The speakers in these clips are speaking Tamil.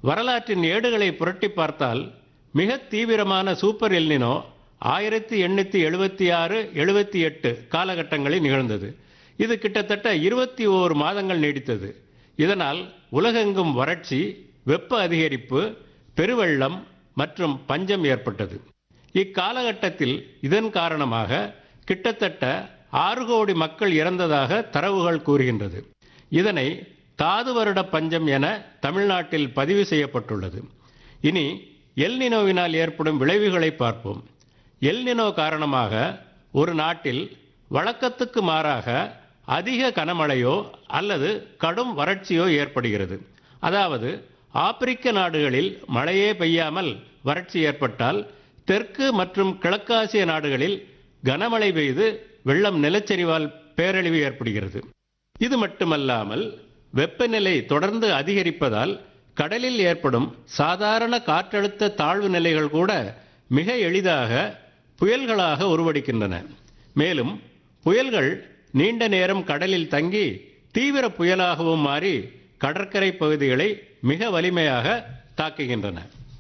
வரலாற்றின் ஏடுகளை புரட்டி பார்த்தால் மிக தீவிரமான சூப்பர் எல்னினோ ஆயிரத்தி எண்ணூற்றி எழுபத்தி ஆறு எழுபத்தி எட்டு காலகட்டங்களில் நிகழ்ந்தது இது கிட்டத்தட்ட இருபத்தி ஓரு மாதங்கள் நீடித்தது இதனால் உலகெங்கும் வறட்சி வெப்ப அதிகரிப்பு பெருவெள்ளம் மற்றும் பஞ்சம் ஏற்பட்டது இக்காலகட்டத்தில் இதன் காரணமாக கிட்டத்தட்ட ஆறு கோடி மக்கள் இறந்ததாக தரவுகள் கூறுகின்றது இதனை தாது வருட பஞ்சம் என தமிழ்நாட்டில் பதிவு செய்யப்பட்டுள்ளது இனி எல்னினோவினால் ஏற்படும் விளைவுகளை பார்ப்போம் எல்னினோ காரணமாக ஒரு நாட்டில் வழக்கத்துக்கு மாறாக அதிக கனமழையோ அல்லது கடும் வறட்சியோ ஏற்படுகிறது அதாவது ஆப்பிரிக்க நாடுகளில் மழையே பெய்யாமல் வறட்சி ஏற்பட்டால் தெற்கு மற்றும் கிழக்காசிய நாடுகளில் கனமழை பெய்து வெள்ளம் நிலச்சரிவால் பேரழிவு ஏற்படுகிறது இது மட்டுமல்லாமல் வெப்பநிலை தொடர்ந்து அதிகரிப்பதால் கடலில் ஏற்படும் சாதாரண காற்றழுத்த தாழ்வு நிலைகள் கூட மிக எளிதாக புயல்களாக உருவெடுக்கின்றன மேலும் புயல்கள் நீண்ட நேரம் கடலில் தங்கி தீவிர புயலாகவும் மாறி கடற்கரை பகுதிகளை மிக வலிமையாக தாக்குகின்றன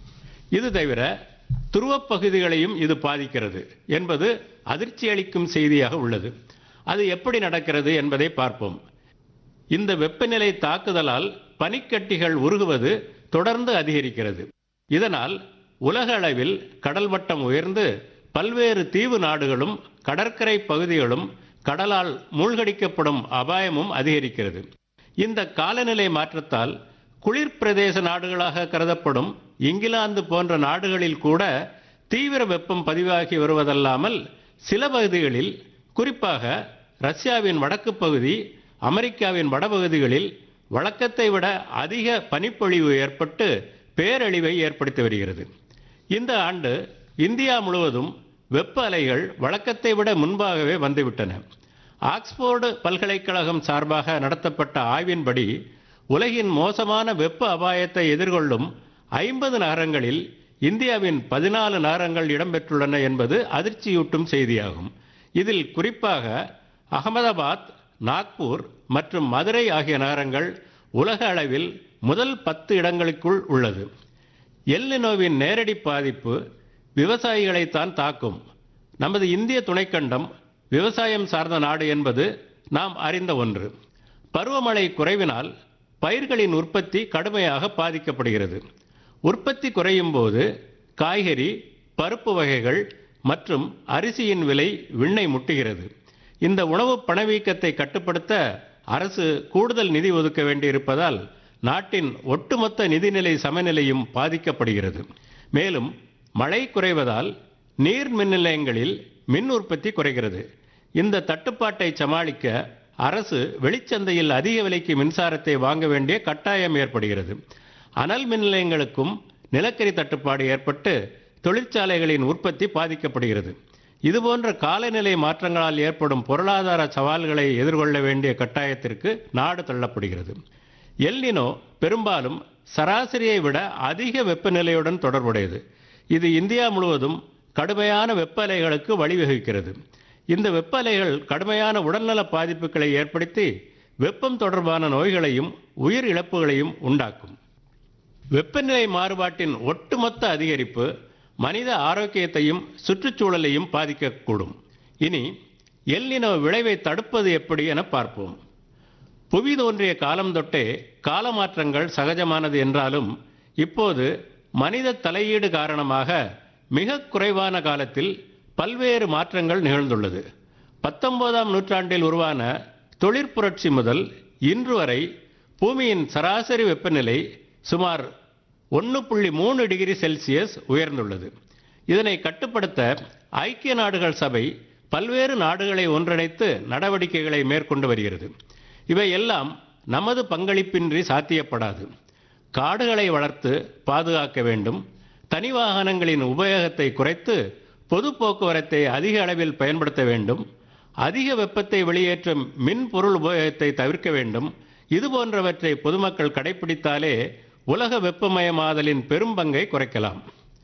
இது தவிர துருவப் பகுதிகளையும் இது பாதிக்கிறது என்பது அதிர்ச்சி அளிக்கும் செய்தியாக உள்ளது அது எப்படி நடக்கிறது என்பதை பார்ப்போம் இந்த வெப்பநிலை தாக்குதலால் பனிக்கட்டிகள் உருகுவது தொடர்ந்து அதிகரிக்கிறது இதனால் உலக அளவில் கடல் மட்டம் உயர்ந்து பல்வேறு தீவு நாடுகளும் கடற்கரை பகுதிகளும் கடலால் மூழ்கடிக்கப்படும் அபாயமும் அதிகரிக்கிறது இந்த காலநிலை மாற்றத்தால் குளிர் பிரதேச நாடுகளாக கருதப்படும் இங்கிலாந்து போன்ற நாடுகளில் கூட தீவிர வெப்பம் பதிவாகி வருவதல்லாமல் சில பகுதிகளில் குறிப்பாக ரஷ்யாவின் வடக்கு பகுதி அமெரிக்காவின் வடபகுதிகளில் வழக்கத்தை விட அதிக பனிப்பொழிவு ஏற்பட்டு பேரழிவை ஏற்படுத்தி வருகிறது இந்த ஆண்டு இந்தியா முழுவதும் வெப்ப அலைகள் வழக்கத்தை விட முன்பாகவே வந்துவிட்டன ஆக்ஸ்போர்டு பல்கலைக்கழகம் சார்பாக நடத்தப்பட்ட ஆய்வின்படி உலகின் மோசமான வெப்ப அபாயத்தை எதிர்கொள்ளும் ஐம்பது நகரங்களில் இந்தியாவின் பதினாலு நகரங்கள் இடம்பெற்றுள்ளன என்பது அதிர்ச்சியூட்டும் செய்தியாகும் இதில் குறிப்பாக அகமதாபாத் நாக்பூர் மற்றும் மதுரை ஆகிய நகரங்கள் உலக அளவில் முதல் பத்து இடங்களுக்குள் உள்ளது எல்லினோவின் நேரடி பாதிப்பு விவசாயிகளைத்தான் தாக்கும் நமது இந்திய துணைக்கண்டம் விவசாயம் சார்ந்த நாடு என்பது நாம் அறிந்த ஒன்று பருவமழை குறைவினால் பயிர்களின் உற்பத்தி கடுமையாக பாதிக்கப்படுகிறது உற்பத்தி குறையும் போது காய்கறி பருப்பு வகைகள் மற்றும் அரிசியின் விலை விண்ணை முட்டுகிறது இந்த உணவு பணவீக்கத்தை கட்டுப்படுத்த அரசு கூடுதல் நிதி ஒதுக்க வேண்டியிருப்பதால் நாட்டின் ஒட்டுமொத்த நிதிநிலை சமநிலையும் பாதிக்கப்படுகிறது மேலும் மழை குறைவதால் நீர் மின் நிலையங்களில் மின் உற்பத்தி குறைகிறது இந்த தட்டுப்பாட்டை சமாளிக்க அரசு வெளிச்சந்தையில் அதிக விலைக்கு மின்சாரத்தை வாங்க வேண்டிய கட்டாயம் ஏற்படுகிறது அனல் மின் நிலையங்களுக்கும் நிலக்கரி தட்டுப்பாடு ஏற்பட்டு தொழிற்சாலைகளின் உற்பத்தி பாதிக்கப்படுகிறது இதுபோன்ற காலநிலை மாற்றங்களால் ஏற்படும் பொருளாதார சவால்களை எதிர்கொள்ள வேண்டிய கட்டாயத்திற்கு நாடு தள்ளப்படுகிறது எல்னினோ பெரும்பாலும் சராசரியை விட அதிக வெப்பநிலையுடன் தொடர்புடையது இது இந்தியா முழுவதும் கடுமையான வெப்ப அலைகளுக்கு வழிவகுக்கிறது இந்த வெப்ப அலைகள் கடுமையான உடல்நல பாதிப்புகளை ஏற்படுத்தி வெப்பம் தொடர்பான நோய்களையும் உயிர் இழப்புகளையும் உண்டாக்கும் வெப்பநிலை மாறுபாட்டின் ஒட்டுமொத்த அதிகரிப்பு மனித ஆரோக்கியத்தையும் சுற்றுச்சூழலையும் பாதிக்கக்கூடும் இனி எல்லினோ விளைவை தடுப்பது எப்படி என பார்ப்போம் புவி தோன்றிய காலம் தொட்டே காலமாற்றங்கள் சகஜமானது என்றாலும் இப்போது மனித தலையீடு காரணமாக மிக குறைவான காலத்தில் பல்வேறு மாற்றங்கள் நிகழ்ந்துள்ளது பத்தொன்பதாம் நூற்றாண்டில் உருவான தொழிற்புரட்சி முதல் இன்று வரை பூமியின் சராசரி வெப்பநிலை சுமார் ஒன்று புள்ளி மூணு டிகிரி செல்சியஸ் உயர்ந்துள்ளது இதனை கட்டுப்படுத்த ஐக்கிய நாடுகள் சபை பல்வேறு நாடுகளை ஒன்றிணைத்து நடவடிக்கைகளை மேற்கொண்டு வருகிறது இவை எல்லாம் நமது பங்களிப்பின்றி சாத்தியப்படாது காடுகளை வளர்த்து பாதுகாக்க வேண்டும் தனி வாகனங்களின் உபயோகத்தை குறைத்து பொது போக்குவரத்தை அதிக அளவில் பயன்படுத்த வேண்டும் அதிக வெப்பத்தை வெளியேற்றும் மின் பொருள் உபயோகத்தை தவிர்க்க வேண்டும் இது போன்றவற்றை பொதுமக்கள் கடைபிடித்தாலே உலக வெப்பமயமாதலின் பெரும் பங்கை குறைக்கலாம்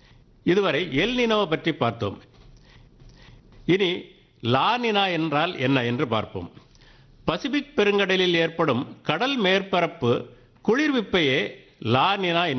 இதுவரை எல் நினோ பற்றி பார்த்தோம் இனி லானினா என்றால் என்ன என்று பார்ப்போம் பசிபிக் பெருங்கடலில் ஏற்படும் கடல் மேற்பரப்பு குளிர்விப்பையே லானினா